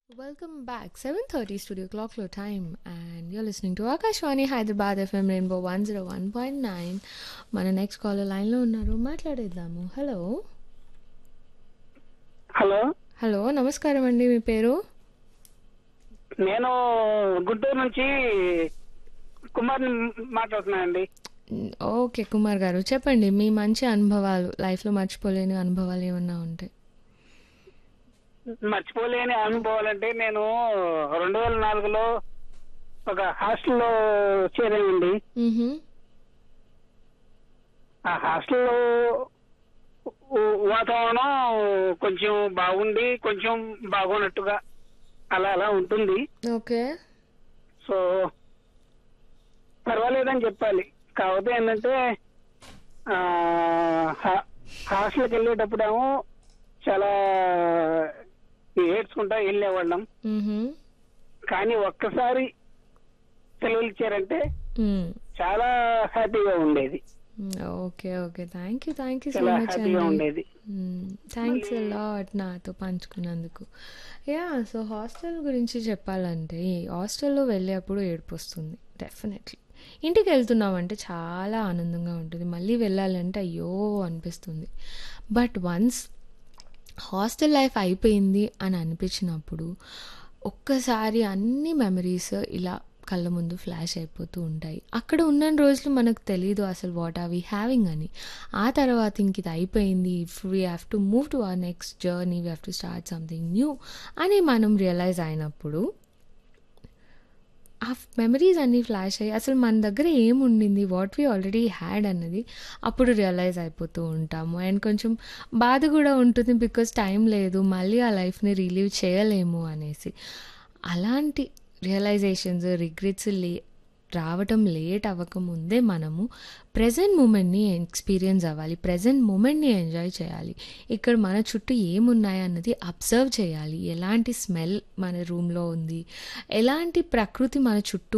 Welcome back. 7:30 studio clock flow time and you're listening to Akashwani Hyderabad FM Rainbow 101.9. మన next caller లైన్లో ఉన్నారు మాట్లాడేద్దాము hello hello hello నమస్కారం అండి మీ పేరు నేను గుంటూరు నుంచి కుమార్ని మాట్లాడుతున్నానండి ఓకే కుమార్ గారు చెప్పండి మీ మంచి అనుభవాలు లైఫ్లో మర్చిపోలేని అనుభవాలు ఏమన్నా ఉంటాయి మర్చిపోలేని అనుభవాలంటే నేను రెండు వేల నాలుగులో ఒక హాస్టల్లో చేరానండి మ్హూ. ఆ హాస్టల్లో ఉ- వాతావరణం కొంచెం బాగుండి కొంచెం బాగున్నట్టుగా అలా అలా ఉంటుంది ఓకే సో పర్వాలేదని చెప్పాలి కాకపోతే ఏంటంటే ఆ, హా- హాస్టల్కి వెళ్ళేటప్పుడేమో చాలా ఏడ్చుకుంటా వెళ్ళేవాళ్ళం మ్హూ. కానీ ఒక్కసారి సెలవులు ఇచ్చారంటే మ్. చాలా హ్యాపీగా ఉండేది okay okay thank you thank you so చాలా మచ్ హ్యాపీగా అండి ఉండేది థ్యాంక్స్ లాట్ నాతో పంచుకున్నందుకు యా సో హాస్టల్ గురించి చెప్పాలంటే ఈ హాస్టల్లో వెళ్ళేప్పుడు ఏడుపు వస్తుంది డెఫినెట్లీ ఇంటికి వెళ్తున్నామంటే చాలా ఆనందంగా ఉంటుంది మళ్ళీ వెళ్ళాలంటే అయ్యో అనిపిస్తుంది బట్ వన్స్ హాస్టల్ లైఫ్ అయిపోయింది అని అనిపించినప్పుడు ఒక్కసారి అన్ని మెమరీస్ ఇలా కళ్ళ ముందు ఫ్లాష్ అయిపోతూ ఉంటాయి అక్కడ ఉన్న రోజులు మనకు తెలీదు అసలు వాట్ ఆర్ వీ హ్యావింగ్ అని ఆ తర్వాత ఇంక ఇది అయిపోయింది if we have to move to our next journey we have to start something new అని మనం రియలైజ్ అయినప్పుడు ఆ మెమరీస్ అన్నీ ఫ్లాష్ అయ్యి అసలు మన దగ్గర ఏముండింది వాట్ వీ ఆల్రెడీ హ్యాడ్ అన్నది అప్పుడు రియలైజ్ అయిపోతూ ఉంటాము అండ్ కొంచెం బాధ కూడా ఉంటుంది బికాస్ టైం లేదు మళ్ళీ ఆ లైఫ్ని రిలీవ్ చేయలేము అనేసి అలాంటి రియలైజేషన్స్ రిగ్రెట్స్ లే రావటం లేట్ అవ్వకముందే మనము ప్రజెంట్ మూమెంట్ని ఎక్స్పీరియన్స్ అవ్వాలి ప్రజెంట్ మూమెంట్ని ఎంజాయ్ చేయాలి ఇక్కడ మన చుట్టూ ఏమున్నాయి అన్నది అబ్జర్వ్ చేయాలి ఎలాంటి స్మెల్ మన రూమ్లో ఉంది ఎలాంటి ప్రకృతి మన చుట్టూ